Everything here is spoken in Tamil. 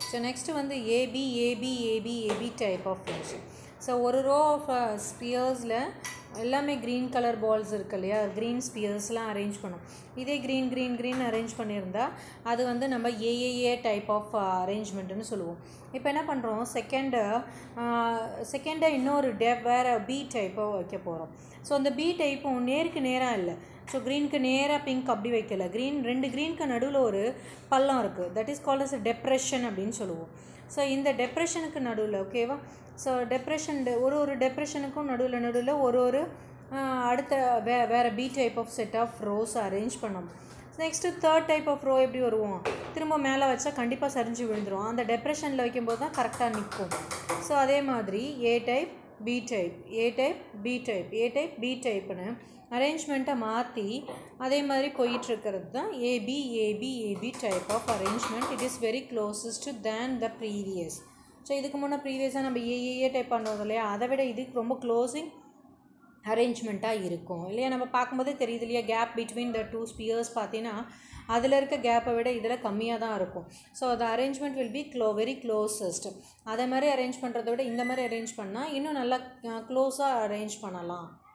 ஸோ நெக்ஸ்ட்டு வந்து AB AB AB AB type of finish so ஒரு ரோ ஆஃப் ஸ்பியர்ஸில் எல்லாமே க்ரீன் கலர் பால்ஸ் இருக்கு இல்லையா க்ரீன் ஸ்பியர்ஸ்லாம் அரேஞ்ச் பண்ணும் இதே க்ரீன் க்ரீன் க்ரீன் அரேஞ்ச் பண்ணியிருந்தா அது வந்து நம்ம ஏஏஏ டைப் ஆஃப் அரேஞ்ச்மெண்ட்டுன்னு சொல்லுவோம் இப்போ என்ன பண்ணுறோம் செகண்டு செகண்டை இன்னொரு டே வேறு பி டைப்போ வைக்க போகிறோம் ஸோ அந்த பி டைப்பும் நேருக்கு நேராக இல்லை ஸோ க்ரீனுக்கு நேராக பிங்க் அப்படி வைக்கல க்ரீன் ரெண்டு க்ரீனுக்கு நடுவில் ஒரு பள்ளம் இருக்குது that is called as depression அப்படின்னு சொல்லுவோம் ஸோ இந்த டெப்ரெஷனுக்கு நடுவில் ஓகேவா ஸோ டெப்ரெஷன் ஒரு ஒரு டெப்ரெஷனுக்கும் நடுவில் நடுவில் ஒரு ஒரு ஆஹ், அடுத்த வே வேறு B type of set of rows arrange பண்ணோம் next third type of row எப்படி வருவோம் திரும்ப மேலே வச்சா கண்டிப்பாக சரிஞ்சு விழுந்துரும் அந்த டெப்ரெஷனில் வைக்கும்போது தான் கரெக்டாக நிற்கும் ஸோ அதே மாதிரி A type B type A type B type A type B டைப்னு அரேஞ்ச்மெண்ட்டை மாற்றி அதே மாதிரி போயிட்டுருக்கிறது தான் AB AB AB type of arrangement it is very closest than the previous so இதுக்கு முன்னே ப்ரீவியஸாக நம்ம ஏஏஏ டைப் பண்ணுறோம் இல்லையா அதை விட இதுக்கு ரொம்ப க்ளோசிங் அரேஞ்ச்மெண்ட்டாக இருக்கும் இல்லையா நம்ம பார்க்கும்போதே தெரியுது இல்லையா gap between the two spheres பார்த்தீங்கன்னா அதில் இருக்க கேப்பை விட இதில் கம்மியாக தான் இருக்கும் so the arrangement will be க்ளோ வெரி க்ளோசஸ்ட் அதே மாதிரி அரேஞ்ச் பண்ணுறத விட இந்த மாதிரி அரேஞ்ச் பண்ணால் இன்னும் நல்லா க்ளோஸாக அரேஞ்ச் பண்ணலாம்